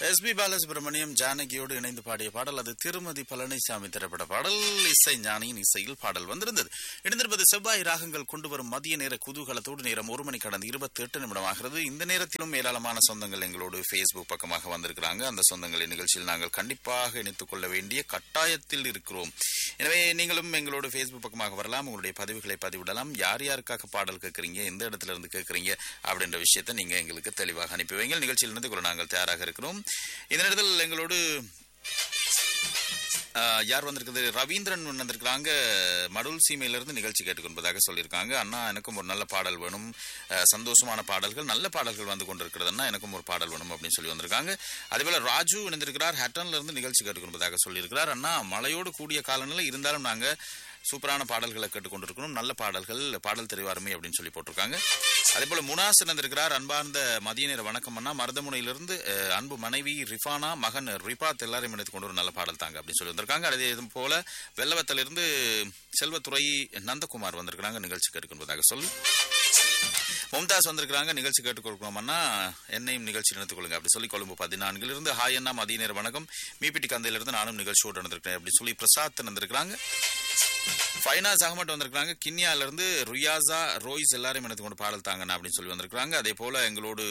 S B Balasubramaniam ஜானகியோடு இணைந்து பாடிய பாடல் அது திருமதி பழனிசாமி திரைப்பட பாடல் இசை ஞானியின் இசையில் பாடல் வந்திருந்தது இணைந்திருப்பது செவ்வாய் ராகங்கள் கொண்டு வரும் மதிய நேர குதூகலத்தோடு நேரம் ஒரு மணி கடந்து இருபத்தி எட்டு நிமிடம் ஆகிறது இந்த நேரத்திலும் ஏராளமான சொந்தங்கள் எங்களோடு ஃபேஸ்புக் பக்கமாக வந்திருக்கிறாங்க அந்த சொந்தங்களின் நிகழ்ச்சியில் நாங்கள் கண்டிப்பாக இணைத்துக் கொள்ள வேண்டிய கட்டாயத்தில் இருக்கிறோம் எனவே நீங்களும் எங்களோட ஃபேஸ்புக் பக்கமாக வரலாம் உங்களுடைய பதிவுகளை பதிவிடலாம் யார் யாருக்காக பாடல் கேட்குறீங்க எந்த இடத்துல இருந்து கேட்குறீங்க அப்படின்ற விஷயத்தை நீங்க எங்களுக்கு தெளிவாக அனுப்பி வைங்க நிகழ்ச்சியில் இருந்து கொள்ள நாங்கள் தயாராக இருக்கிறோம் இந்த நேரத்தில் எங்களோடு ஆஹ், யார் வந்திருக்குது ரவீந்திரன் வந்திருக்கிறாங்க மடுல் சீமையிலிருந்து நிகழ்ச்சி கேட்டுக்கொள்வதாக சொல்லியிருக்காங்க அண்ணா எனக்கும் ஒரு நல்ல பாடல் வேணும் ஆஹ், சந்தோஷமான பாடல்கள் நல்ல பாடல்கள் வந்து கொண்டிருக்கிறது அண்ணா எனக்கும் ஒரு பாடல் வேணும் அப்படின்னு சொல்லி வந்திருக்காங்க அதேபோல ராஜு இணைந்திருக்கிறார் ஹட்டன்ல இருந்து நிகழ்ச்சி கேட்டுக்கொள்வதாக சொல்லியிருக்கிறார் அண்ணா மழையோடு கூடிய காலநிலை இருந்தாலும் நாங்க சூப்பரான பாடல்களை கேட்டுக்கொண்டிருக்கணும் நல்ல பாடல்கள் பாடல் தெரிவாருமே அப்படின்னு சொல்லி போட்டிருக்காங்க அதே போல முனாஸ் இணைந்திருக்கிறார் அன்பார்ந்த மதிய நேர வணக்கம் அண்ணா மருதமுனையிலிருந்து அஹ், அன்பு மனைவி ரிஃபானா மகன் ரிபாத் எல்லாரையும் இணைத்து கொண்டு ஒரு நல்ல பாடல் தாங்க அப்படின்னு சொல்லி வந்திருக்காங்க அதே இது போல வெள்ளவத்திலிருந்து செல்வத்துறை நந்தகுமார் வந்திருக்கிறாங்க நிகழ்ச்சி கேட்டுக்கொள்வதாக சொல்லி மும்தாஸ் வந்திருக்கிறாங்க நிகழ்ச்சி கேட்டுக்கொள்கிறோம்னா என்னையும் நிகழ்ச்சி நடத்திக் கொள்ளுங்க அப்படி சொல்லி கொழும்பு பதினான்கில் இருந்து ஹாய் அண்ணா மதிய நேர வணக்கம் மீபிடி கந்தையிலிருந்து நானும் நிகழ்ச்சியோடு நடந்திருக்கிறேன் அப்படி சொல்லி பிரசாத் வந்திருக்கிறாங்க ஃபைனாஸ் அகமட் வந்திருக்காங்க கிண்ணியால இருந்து ருயாசா ரோய்ஸ் எல்லாரையும் எடுத்து கொண்டு பாடல் தாங்கண்ணா அப்படின்னு சொல்லி வந்திருக்காங்க அதே போல எங்களோடு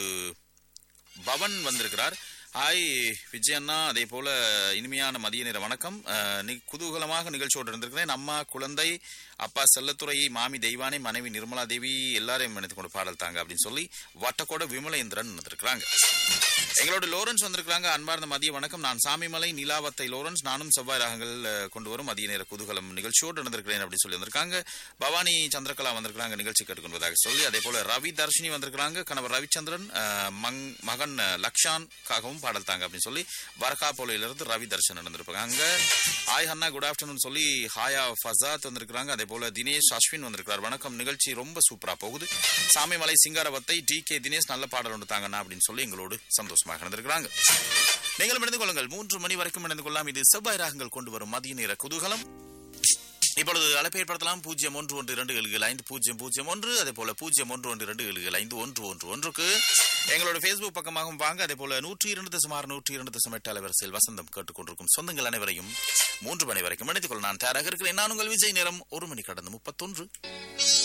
பவன் வந்திருக்கிறார் ஹாய் விஜயண்ணா அதே போல இனிமையான மதிய நேர வணக்கம் அஹ், நி- குதூகலமாக நிகழ்ச்சியோடு இருந்திருக்கிறேன் அம்மா குழந்தை அப்பா செல்லத்துறை மாமி தெய்வானை மனைவி நிர்மலா தேவி எல்லாரையும் நினைத்து கொண்டு பாடல் தாங்க அப்படின்னு சொல்லி வட்டக்கோட விமலேந்திரன் வந்திருக்கிறாங்க எங்களோட லோரன்ஸ் வந்திருக்கிறாங்க அன்பார்ந்த மதிய வணக்கம் நான் சாமிமலை நிலாவத்தை லோரன்ஸ் நானும் செவ்வாய் ராகங்கள் அஹ், கொண்டு வரும் மதிய நேர குதூகலம் நிகழ்ச்சியோடு நடந்திருக்கிறேன் அப்படின்னு சொல்லி வந்திருக்காங்க பவானி சந்திரகலா வந்திருக்கிறாங்க நிகழ்ச்சி கேட்டுக்கொள்வதாக சொல்லி அதே போல ரவி தர்ஷினி வந்திருக்கிறாங்க கணவர் ரவிச்சந்திரன் அஹ், மங் மகன் அஹ், லக்ஷான்காகவும் பாடல் தாங்க அப்படின்னு சொல்லி வரகாப்போலையிலிருந்து ரவி தர்ஷன் நடந்திருப்பாங்க ஹாய் ஹன்னா குட் ஆஃப்டர்நூன் சொல்லி ஹாயா ஃபசாத் வந்திருக்கிறாங்க அதே போல தினேஷ் அஸ்வின் வந்திருக்கிறார் வணக்கம் நிகழ்ச்சி ரொம்ப சூப்பரா போகுது சாமிமலை சிங்காரவத்தை டி கே தினேஷ் நல்ல பாடல் ஒன்று தாங்கண்ணா அப்படின்னு சொல்லி எங்களோடு சந்தோஷமாக நடந்திருக்கிறாங்க நீங்களும் இணைந்து கொள்ளுங்கள் மூன்று மணி வரைக்கும் இணைந்து கொள்ளலாம் இது செவ்வாய் ராகங்கள் கொண்டு வரும் மதிய நேர குதூகலம் இப்பொழுது அழைப்பு ஏற்படுத்தலாம் பூஜ்ஜியம் ஒன்று ஒன்று இரண்டு ஏழுகள் ஐந்து பூஜ்ஜியம் பூஜ்ஜியம் ஒன்று அதே போல பூஜ்ஜியம் ஒன்று ஒன்று இரண்டு ஏழுகள் ஐந்து ஒன்று ஒன்று ஒன்றுக்கு எங்களோட ஃபேஸ்புக் பக்கமாகவும் வாங்க அதே போல நூற்றி இரண்டு தசமாறு நூற்றி இரண்டு தசம் எட்டு அலைவரிசையில் வசந்தம் கேட்டுக்கொண்டிருக்கும் சொந்தங்கள் அனைவரையும் மூன்று மணி வரைக்கும் இணைத்துக் கொள்ள நான் தயாராக இருக்கிறேன் நான் உங்கள் விஜய் நேரம் ஒரு மணி கடந்து முப்பத்தொன்று